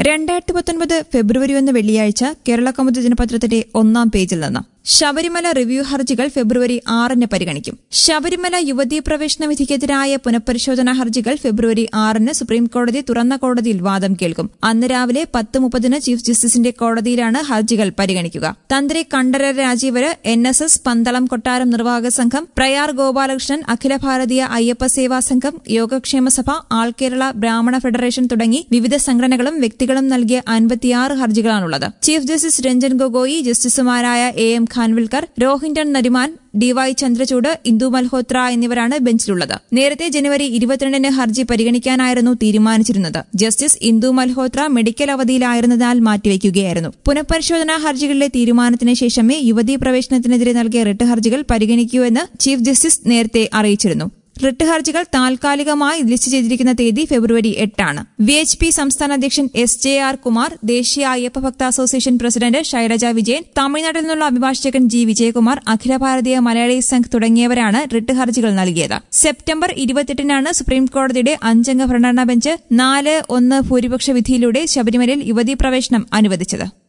രണ്ടായിരത്തി പത്തൊൻപത് ഫെബ്രുവരി ഒന്ന് വെള്ളിയാഴ്ച കേരള കൗമുദി ദിനപത്രത്തിന്റെ ഒന്നാം പേജിൽ നിന്ന് ശബരിമല റിവ്യൂ ഹർജികൾ ഫെബ്രുവരി ആറിന് പരിഗണിക്കും ശബരിമല യുവതീ പ്രവേശന വിധിക്കെതിരായ പുനഃപരിശോധനാ ഹർജികൾ ഫെബ്രുവരി ആറിന് സുപ്രീംകോടതി തുറന്ന കോടതിയിൽ വാദം കേൾക്കും അന്ന് രാവിലെ പത്ത് മുപ്പതിന് ചീഫ് ജസ്റ്റിസിന്റെ കോടതിയിലാണ് ഹർജികൾ പരിഗണിക്കുക തന്ത്രി Kandarar Rajeevar N S S Pandalam കൊട്ടാരം നിർവാഹക സംഘം പ്രയാർ ഗോപാലകൃഷ്ണൻ അഖില ഭാരതീയ അയ്യപ്പ സേവാ സംഘം യോഗക്ഷേമ സഭ ആൾ കേരള ബ്രാഹ്മണ ഫെഡറേഷൻ തുടങ്ങി വിവിധ സംഘടനകളും വ്യക്തികളും നൽകിയ അൻപത്തിയാറ് ഹർജികളാണുള്ളത് ചീഫ് ജസ്റ്റിസ് രഞ്ജൻ ഗൊഗോയി ജസ്റ്റിസുമാരായ A M Khanwilkar Rohinton Nariman D Y Chandrachud Indu Malhotra എന്നിവരാണ് ബെഞ്ചിലുള്ളത് നേരത്തെ ജനുവരി ഇരുപത്തിരണ്ടിന് ഹർജി പരിഗണിക്കാനായിരുന്നു തീരുമാനിച്ചിരുന്നത് ജസ്റ്റിസ് ഇന്ദു മൽഹോത്ര മെഡിക്കൽ അവധിയിലായിരുന്നതിനാൽ മാറ്റിവെക്കുകയായിരുന്നു പുനഃപരിശോധനാ ഹർജികളിലെ തീരുമാനത്തിന് ശേഷമേ യുവതീ പ്രവേശനത്തിനെതിരെ നൽകിയ റിട്ട് ഹർജികൾ പരിഗണിക്കൂ എന്ന് ചീഫ് ജസ്റ്റിസ് നേരത്തെ അറിയിച്ചിരുന്നു റിട്ട് ഹർജികൾ താൽക്കാലികമായി ലിസ്റ്റ് ചെയ്തിരിക്കുന്ന തീയതി ഫെബ്രുവരി എട്ടാണ് വി എച്ച് പി സംസ്ഥാന അധ്യക്ഷൻ എസ് ജെ ആർ കുമാർ ദേശീയ അയ്യപ്പ ഭക്ത അസോസിയേഷൻ പ്രസിഡന്റ് ശൈലജ വിജയൻ തമിഴ്നാട്ടിൽ നിന്നുള്ള അഭിഭാഷകൻ ജി വിജയകുമാർ അഖില ഭാരതീയ മലയാളി സംഘ് തുടങ്ങിയവരാണ് റിട്ട് ഹർജികൾ നൽകിയത് സെപ്റ്റംബർ ഇരുപത്തെട്ടിനാണ് സുപ്രീംകോടതിയുടെ അഞ്ചംഗ ഭരണഘടനാ ബെഞ്ച് നാല് ഒന്ന് ഭൂരിപക്ഷ വിധിയിലൂടെ ശബരിമലയിൽ യുവതീ പ്രവേശനം അനുവദിച്ചത്